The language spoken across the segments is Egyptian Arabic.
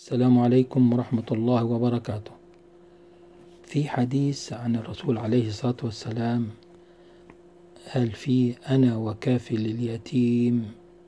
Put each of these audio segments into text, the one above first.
السلام عليكم ورحمة الله وبركاته في حديث عن الرسول عليه الصلاة والسلام قال فيه أنا وكافل اليتيم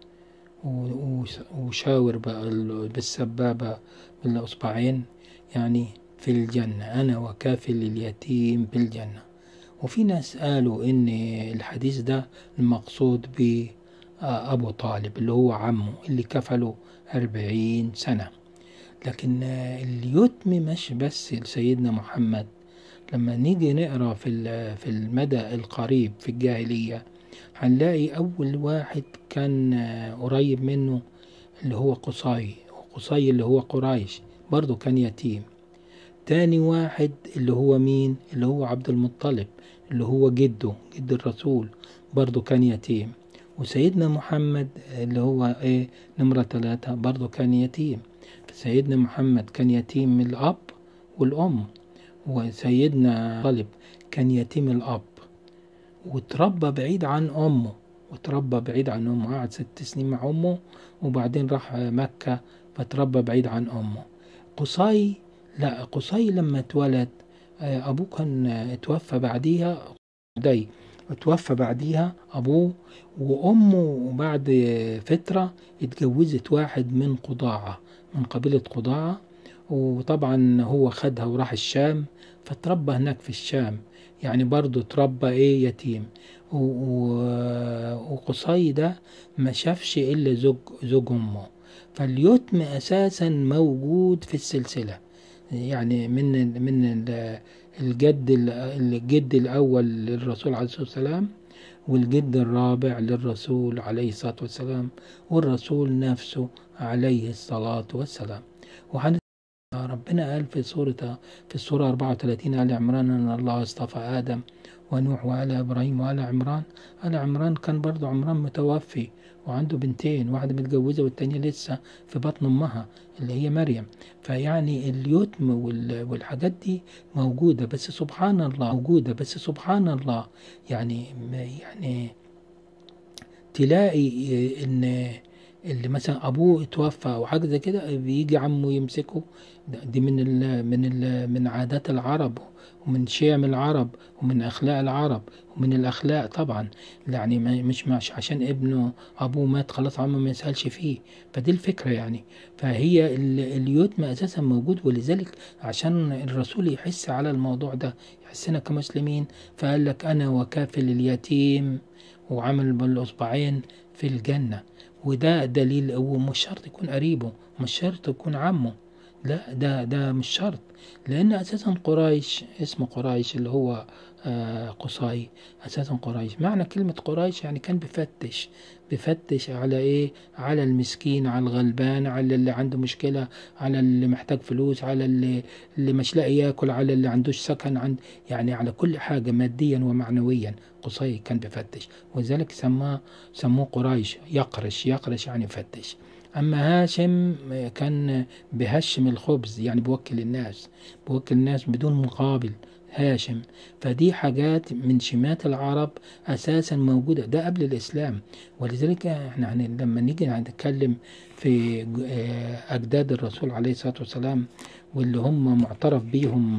و- وش- وشاور بقى ال- بالسبابة بالإصبعين يعني في الجنة أنا وكافل اليتيم بالجنة وفي ناس قالوا إن الحديث ده المقصود بأبو طالب اللي هو عمه اللي كفله أربعين سنة لكن اليتم مش بس لسيدنا محمد لما نيجي نقرا في ال- في المدى القريب في الجاهلية هنلاقي أول واحد كان قريب منه اللي هو قصي وقصي اللي هو قريش برضه كان يتيم تاني واحد اللي هو مين اللي هو عبد المطلب اللي هو جده جد الرسول برضه كان يتيم وسيدنا محمد اللي هو ايه نمرة ثلاثة برضه كان يتيم سيدنا محمد كان يتيم من الأب والأم وسيدنا طالب كان يتيم الأب وتربى بعيد عن أمه وتربى بعيد عن أمه قعد ست سنين مع أمه وبعدين راح مكة فتربى بعيد عن أمه قصي لا قصي لما اتولد آه، أبوه كان آه، اتوفى بعديها دي اتوفى بعديها أبوه وأمه بعد فترة اتجوزت واحد من قضاعة من قبيلة قضاعة وطبعا هو خدها وراح الشام فتربى هناك في الشام يعني برضه تربى ايه يتيم و- و- وقصي ده ما شافش الا زوج زوج امه فاليتم اساسا موجود في السلسله يعني من ال- من ال- الجد ال- الجد الاول للرسول عليه الصلاه والسلام والجد الرابع للرسول عليه الصلاه والسلام والرسول نفسه عليه الصلاه والسلام وهن ربنا قال في سورة في السورة 34 آل عمران أن الله اصطفى آدم ونوح وآل إبراهيم وآل عمران آل عمران كان برضو عمران متوفي وعنده بنتين واحدة متجوزة والتانية لسه في بطن أمها اللي هي مريم فيعني اليتم وال- والحاجات دي موجودة بس سبحان الله موجودة بس سبحان الله يعني يعني تلاقي ان اللي مثلا ابوه اتوفى او حاجه زي كده بيجي عمه يمسكه ده- دي من ال من ال من عادات العرب ومن شيم العرب ومن اخلاق العرب ومن الاخلاق طبعا يعني ما- مش مش عشان ابنه ابوه مات خلاص عمه ما يسالش فيه فدي الفكره يعني فهي ال- اليتم اساسا موجود ولذلك عشان الرسول يحس على الموضوع ده يحسنا كمسلمين فقال لك انا وكافل اليتيم وعمل بالاصبعين في الجنه وده دليل ومش شرط يكون قريبه مش شرط يكون عمه لا ده ده مش شرط لان اساسا قريش اسمه قريش اللي هو آه، قصي اساسا قريش معنى كلمة قريش يعني كان بيفتش بيفتش على ايه على المسكين على الغلبان على اللي عنده مشكلة على اللي محتاج فلوس على اللي اللي مش لاقي ياكل على اللي عندوش سكن عند يعني على كل حاجة ماديا ومعنويا قصي كان بيفتش ولذلك سماه سموه قريش يقرش يقرش يعني يفتش أما هاشم كان بهشم الخبز يعني بوكل الناس بوكل الناس بدون مقابل هاشم فدي حاجات من شمات العرب أساسا موجودة ده قبل الإسلام ولذلك احنا هن- لما نيجي نتكلم في ج- آه، أجداد الرسول عليه الصلاة والسلام واللي هم معترف بيهم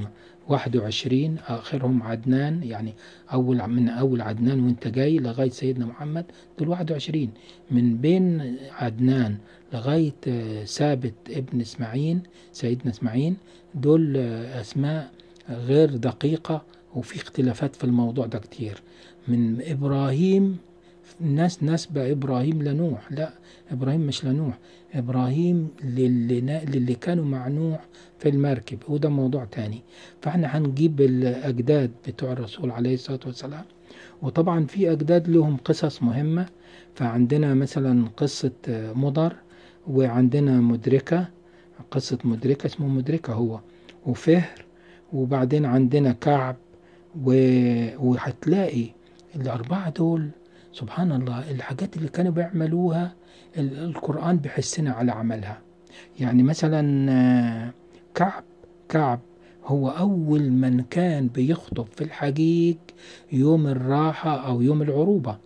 21 آخرهم عدنان يعني أول من أول عدنان وأنت جاي لغاية سيدنا محمد دول 21 من بين عدنان لغاية آه، ثابت ابن إسماعيل سيدنا إسماعيل دول آه، أسماء غير دقيقة وفي اختلافات في الموضوع ده كتير من إبراهيم الناس نسبة إبراهيم لنوح لا إبراهيم مش لنوح إبراهيم للي, نا- للي كانوا مع نوح في المركب وده موضوع تاني فاحنا هنجيب الأجداد بتوع الرسول عليه الصلاة والسلام وطبعا في أجداد لهم قصص مهمة فعندنا مثلا قصة آه، مضر وعندنا مدركة قصة مدركة اسمه مدركة هو وفهر وبعدين عندنا كعب و... وهتلاقي الأربعة دول سبحان الله الحاجات اللي كانوا بيعملوها ال- القرآن بيحسنا على عملها يعني مثلا آه، كعب كعب هو أول من كان بيخطب في الحجيج يوم الراحة أو يوم العروبة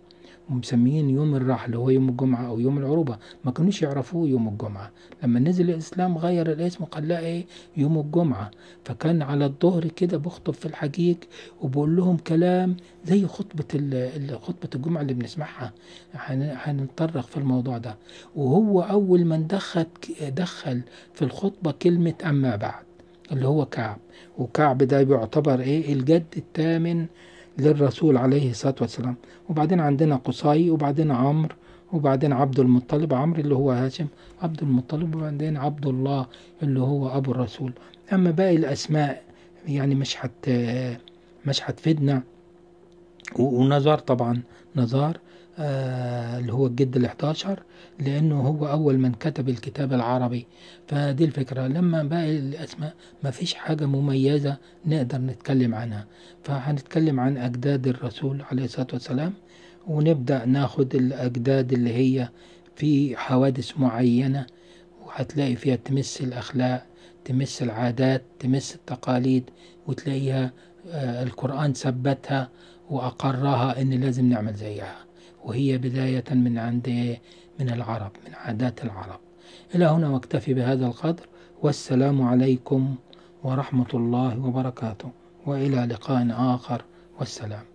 ومسميين يوم الراحة اللي هو يوم الجمعة أو يوم العروبة ما كانوش يعرفوه يوم الجمعة لما نزل الإسلام غير الاسم وخلاه إيه يوم الجمعة فكان على الظهر كده بخطب في الحجيج وبقول لهم كلام زي خطبة ال- ال- خطبة الجمعة اللي بنسمعها هن- هنتطرق في الموضوع ده وهو أول من دخل دخل في الخطبة كلمة أما بعد اللي هو كعب وكعب ده بيعتبر إيه الجد الثامن للرسول عليه الصلاة والسلام وبعدين عندنا قصي وبعدين عمرو وبعدين عبد المطلب عمرو اللي هو هاشم عبد المطلب وبعدين عبد الله اللي هو أبو الرسول أما باقي الأسماء يعني مش حت مش هتفيدنا و- ونزار طبعا نزار آه اللي هو الجد ال 11 لأنه هو أول من كتب الكتاب العربي فدي الفكرة لما باقي الأسماء ما فيش حاجة مميزة نقدر نتكلم عنها فهنتكلم عن أجداد الرسول عليه الصلاة والسلام ونبدأ ناخد الأجداد اللي هي في حوادث معينة وهتلاقي فيها تمس الأخلاق تمس العادات تمس التقاليد وتلاقيها آه، القرآن ثبتها وأقرها إن لازم نعمل زيها وهي بداية من عند إيه؟ من العرب من عادات العرب إلى هنا واكتفي بهذا القدر والسلام عليكم ورحمة الله وبركاته وإلى لقاء آخر والسلام